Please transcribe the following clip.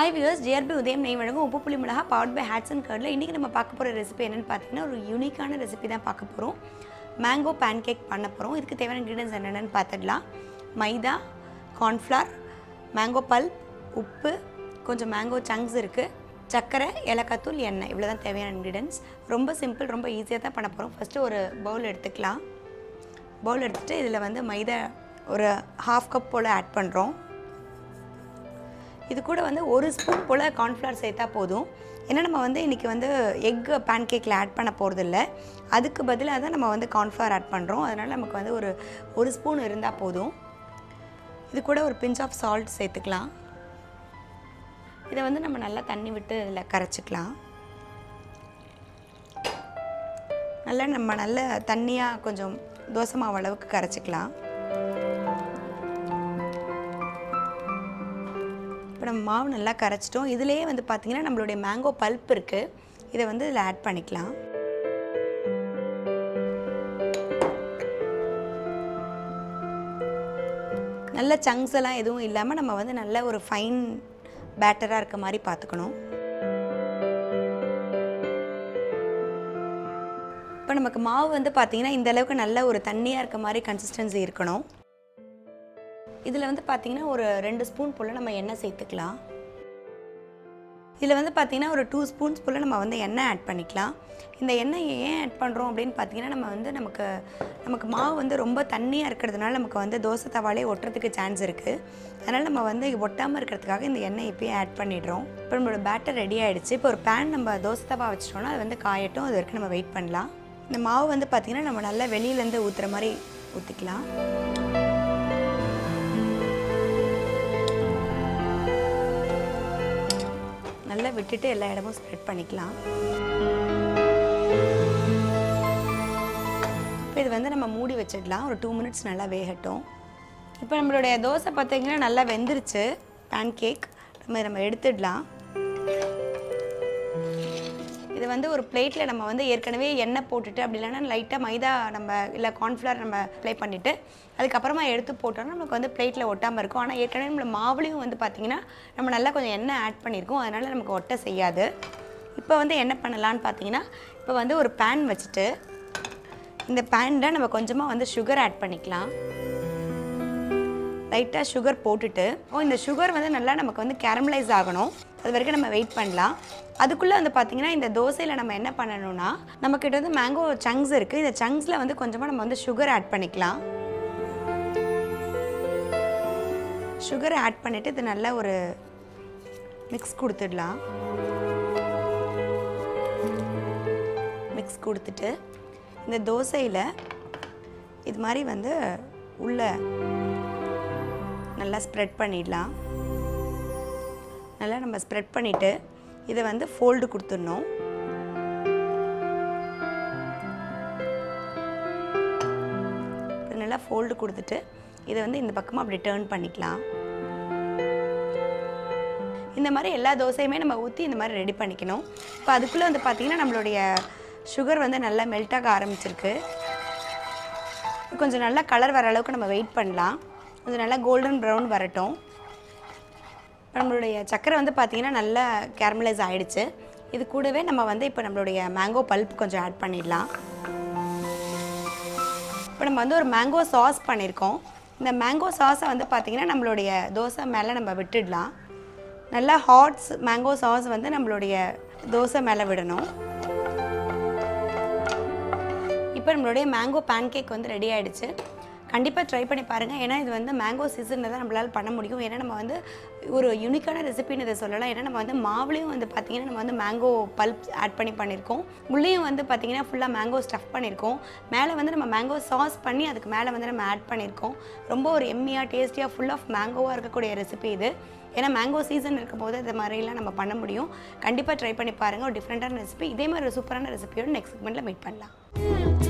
hi views GRB உதயம் நெய் வழங்கும் Uppu Puli Milaga powered by Hats and Curdle இன்றைக்கி நம்ம பார்க்க போகிற ரெசிபி என்னென்னு பார்த்தீங்கன்னா ஒரு யூனிக்கான ரெசிபி தான் பார்க்க போகிறோம் மேங்கோ பேன் கேக் பண்ண போகிறோம் இதுக்கு தேவையான இன்க்ரீடியன்ஸ் என்னென்னு பார்த்துடலாம் மைதா கார்ன்ஃப்ளவர் மேங்கோ பல்ப் உப்பு கொஞ்சம் மேங்கோ சங்க்ஸ் இருக்குது சர்க்கரை ஏலக்காத்தூள் எண்ணெய் இவ்வளோ தான் தேவையான இன்க்ரீடியன்ஸ் ரொம்ப சிம்பிள் ரொம்ப ஈஸியாக தான் பண்ண போகிறோம் ஃபஸ்ட்டு ஒரு பவுல் எடுத்துக்கலாம் பவுல் எடுத்துகிட்டு இதில் வந்து மைதா ஒரு ஹாஃப் கப் போல் ஆட் பண்ணுறோம் இது கூட வந்து ஒரு ஸ்பூன் போல் கார்ன்ஃப்ளவர் சேர்த்தா போதும் ஏன்னா நம்ம வந்து இன்றைக்கி வந்து எக் பேன் கேக்கில் ஆட் பண்ண போகிறதில்ல அதுக்கு பதிலாக தான் நம்ம வந்து கார்ன்ஃப்ளவர் ஆட் பண்ணுறோம் அதனால் நமக்கு வந்து ஒரு ஒரு ஸ்பூன் இருந்தால் போதும் இது கூட ஒரு பிஞ்ச் ஆஃப் சால்ட் சேர்த்துக்கலாம் இதை வந்து நம்ம நல்லா தண்ணி விட்டு இதில் கரைச்சிக்கலாம் நல்லா நம்ம நல்ல தண்ணியாக கொஞ்சம் தோசை மாவு அளவுக்கு கரைச்சிக்கலாம் இப்போ நம்ம மாவு நல்லா கரைச்சிட்டோம் இதுலேயே வந்து பார்த்திங்கன்னா நம்மளுடைய மேங்கோ பல்ப் இருக்குது இதை வந்து இதில் ஆட் பண்ணிக்கலாம் நல்ல சங்க்ஸ் எல்லாம் எதுவும் இல்லாமல் நம்ம வந்து நல்ல ஒரு ஃபைன் பேட்டராக இருக்க மாதிரி பார்த்துக்கணும் இப்போ நமக்கு மாவு வந்து பார்த்திங்கன்னா இந்த அளவுக்கு நல்ல ஒரு தண்ணியாக இருக்க மாதிரி கன்சிஸ்டன்சி இருக்கணும் இதில் வந்து பார்த்திங்கன்னா ஒரு ரெண்டு ஸ்பூன் போல் நம்ம எண்ணெய் சேர்த்துக்கலாம் இதில் வந்து பார்த்திங்கன்னா ஒரு டூ ஸ்பூன்ஸ் போல் நம்ம வந்து எண்ணெய் ஆட் பண்ணிக்கலாம் இந்த எண்ணெய் ஏன் ஆட் பண்ணுறோம் அப்படின்னு பார்த்தீங்கன்னா நம்ம வந்து நமக்கு நமக்கு மாவு வந்து ரொம்ப தண்ணியாக இருக்கிறதுனால நமக்கு வந்து தோசை தவாலே ஒட்டுறதுக்கு சான்ஸ் இருக்குது அதனால் நம்ம வந்து ஒட்டாமல் இருக்கிறதுக்காக இந்த எண்ணெய் இப்போயே ஆட் பண்ணிடுறோம் இப்போ நம்மளோட பேட்டர் ரெடி ஆகிடுச்சு இப்போ ஒரு பேன் நம்ம தோசை தவா வச்சிட்டோம்னா அது வந்து காயட்டும் அது வரைக்கும் நம்ம வெயிட் பண்ணலாம் இந்த மாவு வந்து பார்த்திங்கன்னா நம்ம நல்லா வெளியிலேருந்து ஊற்றுற மாதிரி ஊற்றிக்கலாம் நல்லா விட்டுட்டு எல்லா இடமும் ஸ்ப்ரெட் பண்ணிக்கலாம் இப்போ இது வந்து நம்ம மூடி வச்சிடலாம் ஒரு டூ மினிட்ஸ் நல்லா வேகட்டும் இப்போ நம்மளுடைய தோசை பார்த்தீங்கன்னா நல்லா வெந்துருச்சு பேன் கேக் நம்ம நம்ம எடுத்துடலாம் இது வந்து ஒரு பிளேட்டில் நம்ம வந்து ஏற்கனவே எண்ணெய் போட்டுட்டு அப்படி இல்லைன்னா லைட்டாக மைதா நம்ம இல்லை கார்ன்ஃப்ளவர் நம்ம அப்ளை பண்ணிவிட்டு அதுக்கப்புறமா எடுத்து போட்டோம்னா நமக்கு வந்து பிளேட்டில் ஒட்டாமல் இருக்கும் ஆனால் ஏற்கனவே நம்மள மாவுலையும் வந்து பார்த்திங்கன்னா நம்ம நல்லா கொஞ்சம் எண்ணெய் ஆட் பண்ணியிருக்கோம் அதனால் நமக்கு ஒட்ட செய்யாது இப்போ வந்து என்ன பண்ணலான்னு பார்த்தீங்கன்னா இப்போ வந்து ஒரு பேன் வச்சுட்டு இந்த பேனில் நம்ம கொஞ்சமாக வந்து சுகர் ஆட் பண்ணிக்கலாம் லைட்டாக சுகர் போட்டுட்டு ஓ இந்த சுகர் வந்து நல்லா நமக்கு வந்து கேரமலைஸ் ஆகணும் அது வரைக்கும் நம்ம வெயிட் பண்ணலாம் அதுக்குள்ளே வந்து பார்த்திங்கன்னா இந்த தோசையில் நம்ம என்ன பண்ணணும்னா நம்மக்கிட்ட வந்து மேங்கோ சங்க்ஸ் இருக்குது இந்த சங்க்ஸில் வந்து கொஞ்சமாக நம்ம வந்து சுகர் ஆட் பண்ணிக்கலாம் சுகர் ஆட் பண்ணிவிட்டு இது நல்ல ஒரு மிக்ஸ் கொடுத்துடலாம் மிக்ஸ் கொடுத்துட்டு இந்த தோசையில் இது மாதிரி வந்து உள்ள நல்லா ஸ்ப்ரெட் பண்ணிடலாம் நல்லா நம்ம ஸ்ப்ரெட் பண்ணிவிட்டு இதை வந்து ஃபோல்டு கொடுத்துடணும் நல்லா ஃபோல்டு கொடுத்துட்டு இதை வந்து இந்த பக்கமாக அப்படி டேர்ன் பண்ணிக்கலாம் இந்த மாதிரி எல்லா தோசையுமே நம்ம ஊற்றி இந்த மாதிரி ரெடி பண்ணிக்கணும் இப்போ அதுக்குள்ளே வந்து பார்த்திங்கன்னா நம்மளுடைய சுகர் வந்து நல்லா மெல்ட் ஆக ஆரம்பிச்சிருக்கு கொஞ்சம் நல்லா கலர் வர அளவுக்கு நம்ம வெயிட் பண்ணலாம் கொஞ்சம் நல்லா கோல்டன் ப்ரௌன் வரட்டும் நம்மளுடைய சக்கரை வந்து பார்த்திங்கன்னா நல்லா கேரமலைஸ் ஆகிடுச்சு இது கூடவே நம்ம வந்து இப்போ நம்மளுடைய மேங்கோ பல்ப் கொஞ்சம் ஆட் பண்ணிடலாம் இப்போ நம்ம வந்து ஒரு மேங்கோ சாஸ் பண்ணியிருக்கோம் இந்த மேங்கோ சாஸை வந்து பார்த்திங்கன்னா நம்மளுடைய தோசை மேலே நம்ம விட்டுடலாம் நல்லா ஹாட்ஸ் மேங்கோ சாஸ் வந்து நம்மளுடைய தோசை மேலே விடணும் இப்போ நம்மளுடைய மேங்கோ பேன் கேக் வந்து ரெடி ஆகிடுச்சு கண்டிப்பாக ட்ரை பண்ணி பாருங்கள் ஏன்னா இது வந்து மேங்கோ சீசனில் தான் நம்மளால் பண்ண முடியும் ஏன்னா நம்ம வந்து ஒரு யூனிக்கான ரெசிபின்னு இதை சொல்லலாம் ஏன்னா நம்ம வந்து மாவுலேயும் வந்து பார்த்திங்கன்னா நம்ம வந்து மேங்கோ பல்ப் ஆட் பண்ணி பண்ணியிருக்கோம் உள்ளேயும் வந்து பார்த்திங்கன்னா ஃபுல்லாக மேங்கோ ஸ்டஃப் பண்ணியிருக்கோம் மேலே வந்து நம்ம மேங்கோ சாஸ் பண்ணி அதுக்கு மேலே வந்து நம்ம ஆட் பண்ணியிருக்கோம் ரொம்ப ஒரு எம்மியாக டேஸ்டியாக ஃபுல் ஆஃப் மேங்கோவாக இருக்கக்கூடிய ரெசிபி இது ஏன்னா மேங்கோ சீசன் இருக்கும்போது இது மாதிரிலாம் நம்ம பண்ண முடியும் கண்டிப்பாக ட்ரை பண்ணி பாருங்கள் ஒரு டிஃப்ரெண்ட்டான ரெசிபி இதே மாதிரி ஒரு சூப்பரான ரெசிபியோட நெக்ஸ்ட் செக்மெண்ட்டில் மீட் பண்ணலாம்